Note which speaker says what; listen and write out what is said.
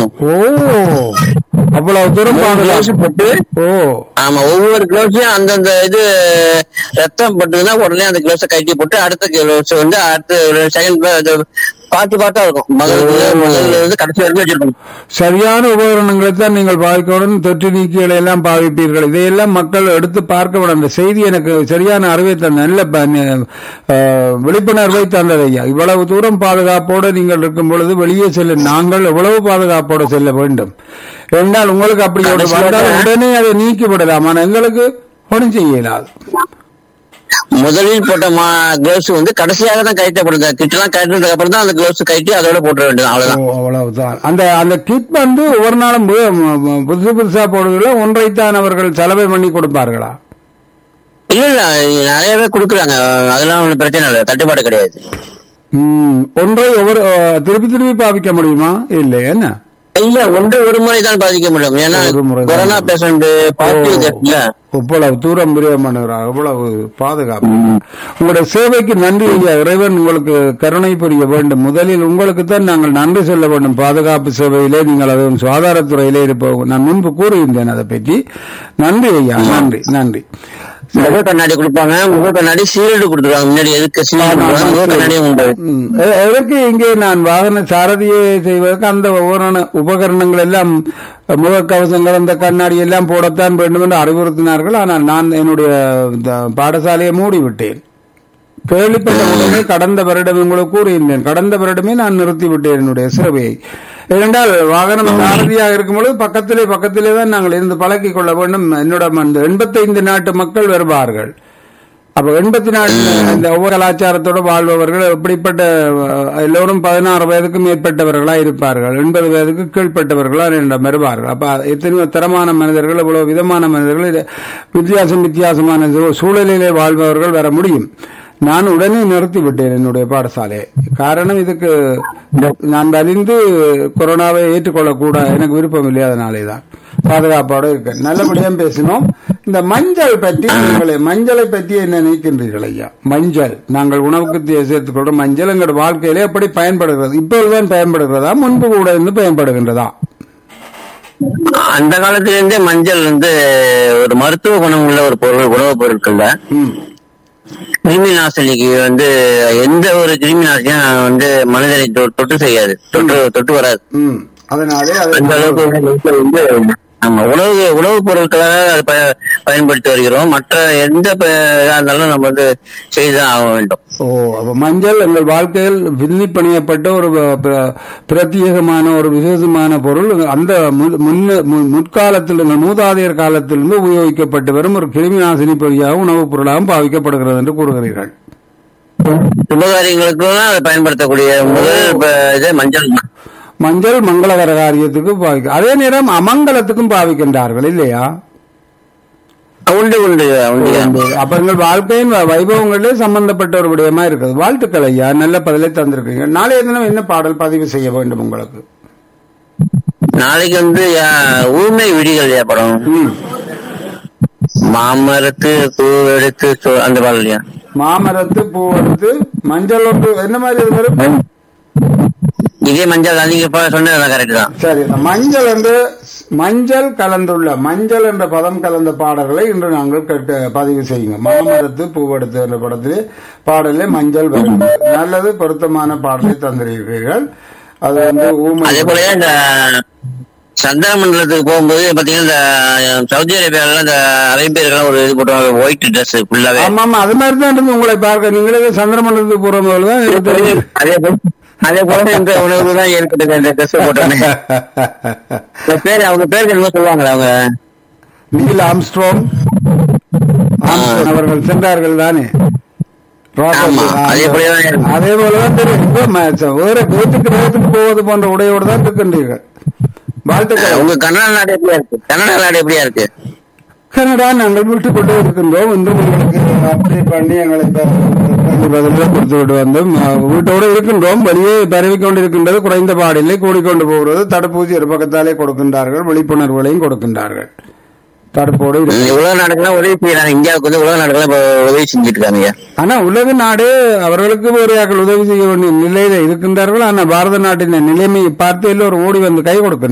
Speaker 1: இருக்கணும்
Speaker 2: ஓ அவ்வளவு தூரம்
Speaker 1: கிளவுஸ்
Speaker 2: பாதுகாப்பு
Speaker 1: போட்டு
Speaker 2: ஓ
Speaker 1: ஆமா ஒவ்வொரு கிளவுஸையும் அந்தந்த இது ரத்தம் பட்டதுன்னா உடனே அந்த கிளவுஸை கட்டி போட்டு அடுத்த கிளவுஸ் வந்து அடுத்த செகண்ட் பார்த்து பார்த்தா இருக்கும் முதல்ல முதல்ல இருந்து கடைசி வரைக்கும் வச்சிருக்கணும்
Speaker 2: சரியான உபகரணங்களை தான் நீங்கள் பாவிக்கவுடன் தொற்று நீக்கிகளை எல்லாம் பாவிப்பீர்கள் இதையெல்லாம் மக்கள் எடுத்து பார்க்க விட அந்த செய்தி எனக்கு சரியான அறிவை தந்த நல்ல ப- அஹ், விழிப்புணர்வை தந்தது ஐயா இவ்வளவு தூரம் பாதுகாப்போடு நீங்கள் இருக்கும் பொழுது வெளியே செல்ல நாங்கள் எவ்வளவு பாதுகாப்போடு செல்ல வேண்டும் என்றால் உங்களுக்கு அப்படி ஒரு வந்தால் உடனே அதை நீக்கி விடலாம் ஆனால் எங்களுக்கு ஒன்றும் செய்ய இயலாது
Speaker 1: முதலில் போட்ட மா கிளவுஸ் வந்து கடைசியாக தான் கழட்டப்படுது கிட்டலாம் கழட்டினதுக்கு அப்புறம் தான் அந்த கிளவுஸ் கழட்டி அதோட போட்டுற வேண்டியது அவ்வளவுதான்
Speaker 2: ஓ, அவ்வளவுதான் அந்த அந்த கிட் வந்து ஒவ்வொரு நாளும் பு- ம- ம- புதுசு புதுசா போடுவதில் ஒன்றைத்தான் அவர்கள் செலவை பண்ணி கொடுப்பார்களா
Speaker 1: இல்ல இல்ல நிறைய பேர் கொடுக்குறாங்க அதெல்லாம் ஒண்ணும் பிரச்சனை இல்லை தட்டுப்பாடு கிடையாது
Speaker 2: ம், ஒன்றை ஒவ்வொரு அஹ், திருப்பி திருப்பி பாவிக்க முடியுமா இல்லை என்ன
Speaker 1: இல்ல ஒன்று ஒரு முறை தான் பாதிக்க முடியும் ஏன்னா
Speaker 2: ஒரு முறை தான்.
Speaker 1: கொரோனா பேஷண்ட் பார்த்து இருக்குல்ல
Speaker 2: இவ்வளவு தூரம் பிரியம் பண்ணுகிறார் இவ்வளவு பாதுகாப்பு உங்களுடைய சேவைக்கு நன்றி ஐயா இறைவன் உங்களுக்கு கருணை புரிய வேண்டும் முதலில் உங்களுக்கு தான் நாங்கள் நன்றி சொல்ல வேண்டும் பாதுகாப்பு சேவையிலே நீங்கள் அதுவும் சுகாதாரத்துறையிலே இருப்போம் நான் முன்பு கூறியிருந்தேன் அதை பற்றி நன்றி ஐயா நன்றி நன்றி
Speaker 1: முக கண்ணாடி கொடுப்பாங்க முக கண்ணாடி சீல்டு கொடுத்துருவாங்க முன்னாடி எதுக்கு சீல்டு கொடுப்பாங்க முக கண்ணாடியும் உண்டு
Speaker 2: ம். எ- எதற்கு இங்கே நான் வாகன சாரதியை செய்வதற்கு அந்த உபகரண உபகரணங்கள் எல்லாம் முகக்கவசங்கள் அந்த கண்ணாடி எல்லாம் போடத்தான் வேண்டும் என்று அறிவுறுத்தினார்கள் ஆனால் நான் என்னுடைய இந்த பாடசாலையை மூடிவிட்டேன் கேள்விப்பட்ட உடனே கடந்த வருடம் உங்களுக்கு கூறியிருந்தேன் கடந்த வருடமே நான் நிறுத்திவிட்டேன் என்னுடைய சேவையை ஏனென்றால் வாகனம் சாரதியாக இருக்கும்பொழுது பக்கத்திலே பக்கத்திலே தான் நாங்கள் இருந்து பழக்கிக் கொள்ள வேண்டும் என்னோட அந்த எண்பத்தைந்து நாட்டு மக்கள் வருவார்கள் அப்ப எண்பத்தி நாலு இந்த ஒவ்வொரு கலாச்சாரத்தோட வாழ்பவர்கள் எப்படிப்பட்ட அஹ், எல்லோரும் பதினாறு வயதுக்கு மேற்பட்டவர்களா இருப்பார்கள் எண்பது வயதுக்கு கீழ்ப்பட்டவர்களா என்னிடம் வருவார்கள் அப்ப எத்தனையோ தரமான மனிதர்கள் இவ்வளவு விதமான மனிதர்கள் இது வித்தியாசம் வித்தியாசமான சூ- சூழலிலே வாழ்பவர்கள் வர முடியும் நான் உடனே நிறுத்தி விட்டேன் என்னுடைய பாடசாலையை காரணம் இதுக்கு நான் வலிந்து கொரோனாவை ஏற்றுக்கொள்ளக்கூட எனக்கு விருப்பம் இல்லை அதனாலே தான் பாதுகாப்போடு இருக்க நல்லபடியா பேசினோம் இந்த மஞ்சள் பற்றி நீங்களே மஞ்சளை பற்றி என்ன நினைக்கின்றீர்கள் ஐயா மஞ்சள் நாங்கள் உணவுக்கு தே- சேர்த்துக்கொள்ற மஞ்சள் எங்களோட வாழ்க்கையிலே எப்படி பயன்படுகிறது இப்பொழுதுதான் பயன்படுகிறதா முன்பு கூட இருந்து பயன்படுகின்றதா
Speaker 1: அந்த காலத்துல இருந்தே மஞ்சள் வந்து ஒரு மருத்துவ குணம் உள்ள ஒரு பொருள் உணவுப் பொருட்கள்ல
Speaker 2: ம்
Speaker 1: கிருமி நாசினிக்கு வந்து எந்த ஒரு கிருமி நாசினியும் வந்து மனிதனை தொ- தொட்டு செய்யாது தொட்டு தொட்டு வராது
Speaker 2: ம் அதனாலே அது
Speaker 1: அந்த அளவுக்கு வந்து மஞ்சள் வந்து ஆமா உணவு உணவுப் பொருட்களாக அதை ப- பயன்படுத்தி வருகிறோம் மற்ற எந்த ப- இதா இருந்தாலும் நம்ம வந்து செய்துதான் ஆக வேண்டும்
Speaker 2: ஓ அப்ப மஞ்சள் எங்கள் வாழ்க்கையில் வில்லி பணியப்பட்ட ஒரு ப- ப- பிரத்யேகமான ஒரு விசேஷமான பொருள் அந்த மு- முன்ன மு- முற்காலத்தில் இந்த மூதாதையர் காலத்திலிருந்து உபயோகிக்கப்பட்டு வரும் ஒரு கிருமி நாசினி பொறியாக உணவுப் பொருளாகவும் பாவிக்கப்படுகிறது என்று கூறுகிறீர்கள்
Speaker 1: சுபகாரியங்களுக்கும் அதை பயன்படுத்தக்கூடிய முதல் ப- இது மஞ்சள் தான்.
Speaker 2: மஞ்சள் மங்களகர காரியத்துக்கு பாவிக்க அதே நேரம் அமங்கலத்துக்கும் பாவிக்கின்றார்கள் இல்லையா
Speaker 1: உண்டு உண்டு உண்டு
Speaker 2: அப்ப எங்கள் வாழ்க்கையின் வ- வைபவங்களே சம்பந்தப்பட்ட ஒரு விடயமா இருக்குது வாழ்த்துக்கள் ஐயா நல்ல பதிலை தந்திருக்கீங்க நாளைய தினம் என்ன பாடல் பதிவு செய்ய வேண்டும் உங்களுக்கு
Speaker 1: நாளைக்கு வந்து யா- ஊமை விடிகள் படம்
Speaker 2: ம்
Speaker 1: மாமரத்து பூ எடுத்து சொ- அந்த பாடல் இல்லையா
Speaker 2: மாமரத்து பூ எடுத்து மஞ்சள் ஒன்று என்ன மாதிரி இது வரும்
Speaker 1: இதே மஞ்சள் தான் நீங்க இப்ப சொன்னது கரெக்ட் தான்
Speaker 2: சரி இந்த மஞ்சள் என்று மஞ்சள் கலந்துள்ள மஞ்சள் என்ற பதம் கலந்த பாடல்களை இன்று நாங்கள் கேட்டு பதிவு செய்யுங்க மாமரத்து பூவெடுத்து என்ற படத்திலே பாடலே மஞ்சள் வரும் நல்லது பொருத்தமான பாடலை தந்திருக்கிறீர்கள் அது வந்து ஊமை
Speaker 1: அதே போல இந்த சந்திர மண்டலத்துக்கு போகும்போது பாத்தீங்கன்னா இந்த சவுதி அரேபியால இந்த அரேபியர்கள் ஒரு இது போட்டு ஒயிட் ட்ரெஸ் ஃபுல்லாவே
Speaker 2: ஆமா ஆமா அது மாதிரி தான் இருந்து உங்களை பார்க்க நீங்களே சந்திரமண்டலத்துக்கு போற போது தான் எனக்கு தெரியும்.
Speaker 1: அதே போல அதே போல இந்த உணவு தான் ஏற்பட்டது இந்த ட்ரெஸ் போட்டோன்னே இந்த பேரு அவங்க பேருக்கு என்னமோ சொல்லுவாங்களே அவங்க
Speaker 2: நீல் ஆம்ஸ்ட்ராங் ஆம்ஸ்ட்ராங் அவர்கள் சென்றார்கள் தானே ராக்கெட்
Speaker 1: ஆமா, அதே போலதான் இருக்கு.
Speaker 2: அதே போலதான் தெரியும் இப்ப ம- வேற வீட்டுக்கு வேகத்துக்கு போவது போன்ற உடையோடு தான் இருக்கின்றீர்கள் வாழ்த்துக்கள்
Speaker 1: உங்க கன்னடா நாடு எப்படியா இருக்கு கன்னடா நாடு எப்படியா இருக்கு
Speaker 2: கனடா நாங்கள் விட்டுக் கொண்டு இருக்கின்றோம் இன்றும் உங்களுக்கு அப்படி பண்ணி எங்களை பதிலாக கொடுத்து விட்டு வந்தோம் அஹ், வீட்டோடு இருக்கின்றோம் வெளியே பரவி கொண்டிருக்கின்றது குறைந்த பாடில்லை கூடிக்கொண்டு போகிறது தடுப்பூசி ஒரு பக்கத்தாலே கொடுக்கின்றார்கள் விழிப்புணர்வுகளையும் கொடுக்கின்றார்கள் தடுப்போடு இருக்கு.
Speaker 1: ம், உலக நாடுகள்லாம் உதவி செய்யறாங்க இந்தியாவுக்கு வந்து உலக நாடுகள் இப்ப உதவி செஞ்சுட்டு இருக்காங்க
Speaker 2: ஆனா உலக நாடு அவர்களுக்கு வேறையாக்கள் உதவி செய்ய வேண்டிய நிலையில இருக்கின்றார்கள் ஆனா பாரத நாட்டின் நிலைமையை பார்த்து எல்லோரும் ஓடி வந்து கை கொடுக்கின்றனர்